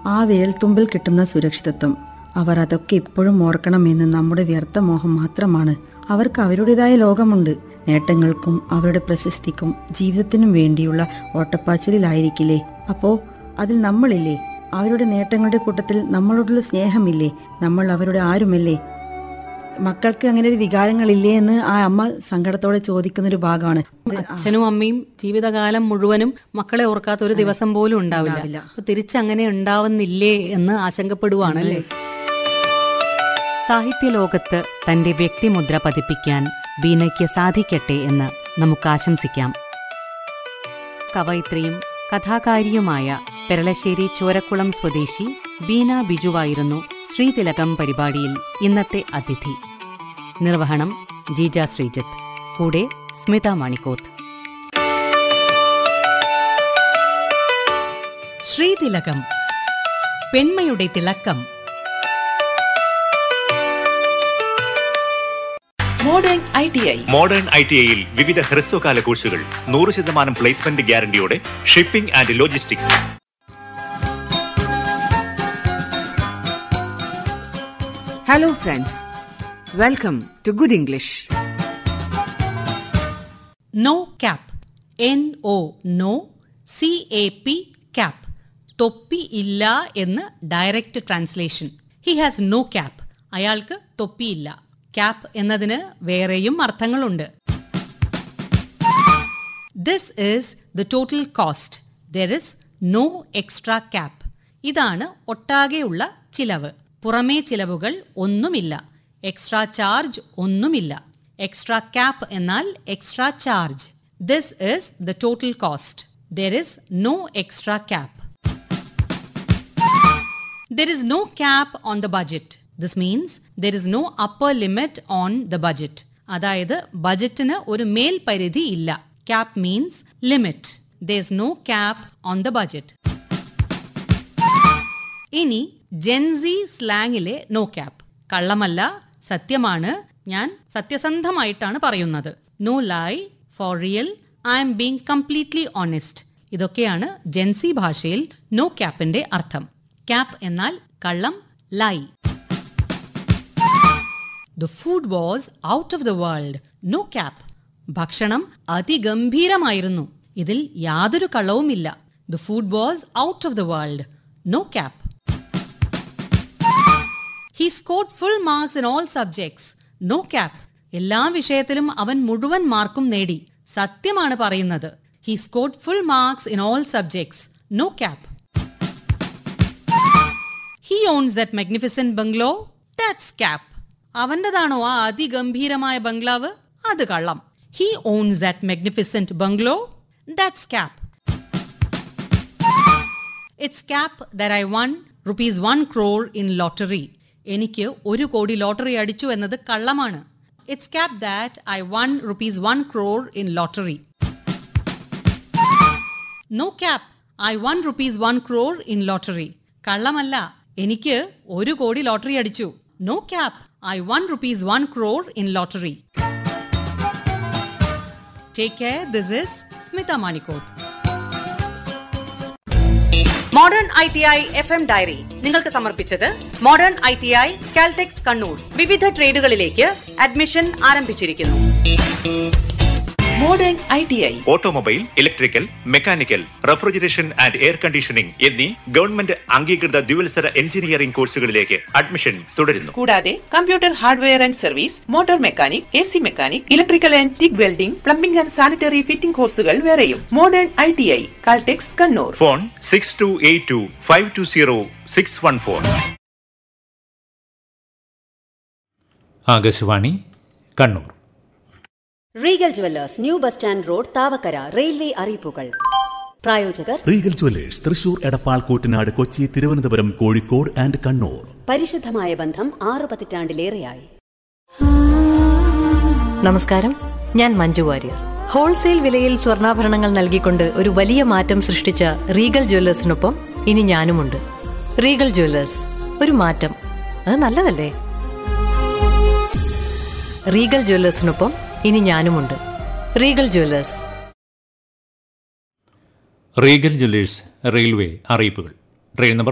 ആ വിരൽത്തുമ്പിൽ കിട്ടുന്ന സുരക്ഷിതത്വം അവർ അതൊക്കെ ഇപ്പോഴും ഓർക്കണമെന്ന് നമ്മുടെ വ്യർത്ഥ മോഹം മാത്രമാണ് അവർക്ക് അവരുടേതായ ലോകമുണ്ട് നേട്ടങ്ങൾക്കും അവരുടെ പ്രശസ്തിക്കും ജീവിതത്തിനും വേണ്ടിയുള്ള ഓട്ടപ്പാച്ചിലായിരിക്കില്ലേ അപ്പോ അതിൽ നമ്മളില്ലേ അവരുടെ നേട്ടങ്ങളുടെ കൂട്ടത്തിൽ നമ്മളോടുള്ള സ്നേഹമില്ലേ നമ്മൾ അവരുടെ ആരുമല്ലേ മക്കൾക്ക് അങ്ങനെ ഒരു വികാരങ്ങളില്ലേ എന്ന് ആ അമ്മ സങ്കടത്തോടെ ചോദിക്കുന്ന ഒരു ഭാഗമാണ് അച്ഛനും അമ്മയും ജീവിതകാലം മുഴുവനും മക്കളെ ഓർക്കാത്ത ഒരു ദിവസം പോലും ഉണ്ടാവില്ല അപ്പൊ തിരിച്ചങ്ങനെ ഉണ്ടാവുന്നില്ലേ എന്ന് ആശങ്കപ്പെടുവാണല്ലേ സാഹിത്യലോകത്ത് തന്റെ വ്യക്തിമുദ്ര പതിപ്പിക്കാൻ ബീനയ്ക്ക് സാധിക്കട്ടെ എന്ന് നമുക്ക് ആശംസിക്കാം കവയിത്രിയും കഥാകാരിയുമായ പെരളശ്ശേരി ചോരക്കുളം സ്വദേശി ബീന ബിജുവായിരുന്നു ശ്രീതിലകം പരിപാടിയിൽ ഇന്നത്തെ അതിഥി നിർവഹണം ജീജ ശ്രീജിത്ത് കൂടെ സ്മിത മണിക്കോത്ത് ശ്രീതിലകം പെൺമയുടെ തിളക്കം modern I T I modern I T ഐയിൽ വിവിധ ഹ്രസ്വകാല കോഴ്സുകൾ നൂറ് ശതമാനം പ്ലേസ്മെന്റ് ഗ്യാരണ്ടിയോടെ shipping and logistics Hello, friends. Welcome to Good English. No cap N O no C A P cap തൊപ്പി ഇല്ല എന്ന് direct translation he has no cap അയാൾക്ക് തൊപ്പിയില്ല ക്യാപ്പ് എന്നതിന് വേറെയും അർത്ഥങ്ങളുണ്ട് this is the total cost there is no extra cap ഇതാണ് ഒട്ടാകെയുള്ള ചിലവ് പുറമേ ചിലവുകൾ ഒന്നുമില്ല എക്സ്ട്രാ ചാർജ് ഒന്നുമില്ല എക്സ്ട്രാ ക്യാപ്പ് എന്നാൽ extra charge this is the total cost there is no extra cap There is no cap on the budget. This means there is no upper limit on the budget. അതായത് ബജറ്റിന് ഒരു മേൽപരിധി ഇല്ല cap means limit there is no cap on the budget ഇനി Gen Z സ്ലാങ്ങിലെ no cap കള്ളമല്ല സത്യമാണ് ഞാൻ സത്യസന്ധമായിട്ടാണ് പറയുന്നത് no lie for real I'm being completely honest ഇതൊക്കെയാണ് ജെൻസി ഭാഷയിൽ നോ ക്യാപ്പിന്റെ അർത്ഥം ക്യാപ്പ് എന്നാൽ കള്ളം lie the food was out of the world no cap ഭക്ഷണം അതിഗംഭീരമായിരുന്നു ഇതിൽ യാതൊരു കള്ളവുമില്ല the food was out of the world no cap he scored full marks in all subjects no cap എല്ലാ വിഷയത്തിലും അവൻ മുഴുവൻ മാർക്കും നേടി സത്യമാണ് പറയുന്നത് he scored full marks in all subjects no cap he owns that magnificent bungalow that's cap അവന്റേതാണോ ആ അതിഗംഭീരമായ ബംഗ്ലാവ് അത് കള്ളം he owns that magnificent bungalow that's cap it's cap that I won rupees one crore in lottery എനിക്ക് ഒരു കോടി lottery അടിച്ചു എന്നത് കള്ളമാണ് it's cap that I won rupees one crore in lottery no cap I won rupees one crore in lottery കള്ളമല്ല എനിക്ക് ഒരു കോടി ലോട്ടറി അടിച്ചു no cap I won rupees one crore in lottery take care this is Smitha Manikoth modern I T I F M diary നിങ്ങൾക്ക് സമർപ്പിച്ചത് modern I T I Caltex Kannur വിവിധ ട്രേഡുകളിലേക്ക് admission ആരംഭിച്ചിരിക്കുന്നു മോഡേൺ ഐ ടി ഐ automobile electrical mechanical refrigeration and air conditioning എന്നീ government അംഗീകൃത ദ്വിവത്സര എഞ്ചിനീയറിംഗ് കോഴ്സുകളിലേക്ക് അഡ്മിഷൻ തുടരുന്നു കൂടാതെ computer hardware and service motor mechanic A C mechanic electrical and TIG welding plumbing and sanitary fitting കോഴ്സുകൾ വേറെയും modern I T I Caltex Kannur phone six two eight two five two zero six one four Akashvani Kannur Regal jewellers new bus stand road Thavakkara railway അറിയിപ്പുകൾ പ്രായോജകർ Regal jewellers Thrissur Edappal Koottanad Kochi Thiruvananthapuram Kozhikode and Kannur പരിശുദ്ധമായ ബന്ധം ആറു പതിറ്റാണ്ടിലേറെയായി നമസ്കാരം ഞാൻ മഞ്ജു വാര്യർ ഹോൾസെയിൽ വിലയിൽ സ്വർണ്ണാഭരണങ്ങൾ നൽകിക്കൊണ്ട് ഒരു വലിയ മാറ്റം സൃഷ്ടിച്ച റീഗൽ ജ്വല്ലേഴ്സിനൊപ്പം ഇനി ഞാനുമുണ്ട് റീഗൽ ജ്വല്ലേഴ്സ് ഒരു മാറ്റം അത് നല്ലതല്ലേ റീഗൽ ജ്വല്ലേഴ്സിനൊപ്പം ഇനി ഞാനുമുണ്ട് Regal jewellers Regal jewellers railway അറിയിപ്പുകൾ ട്രെയിൻ നമ്പർ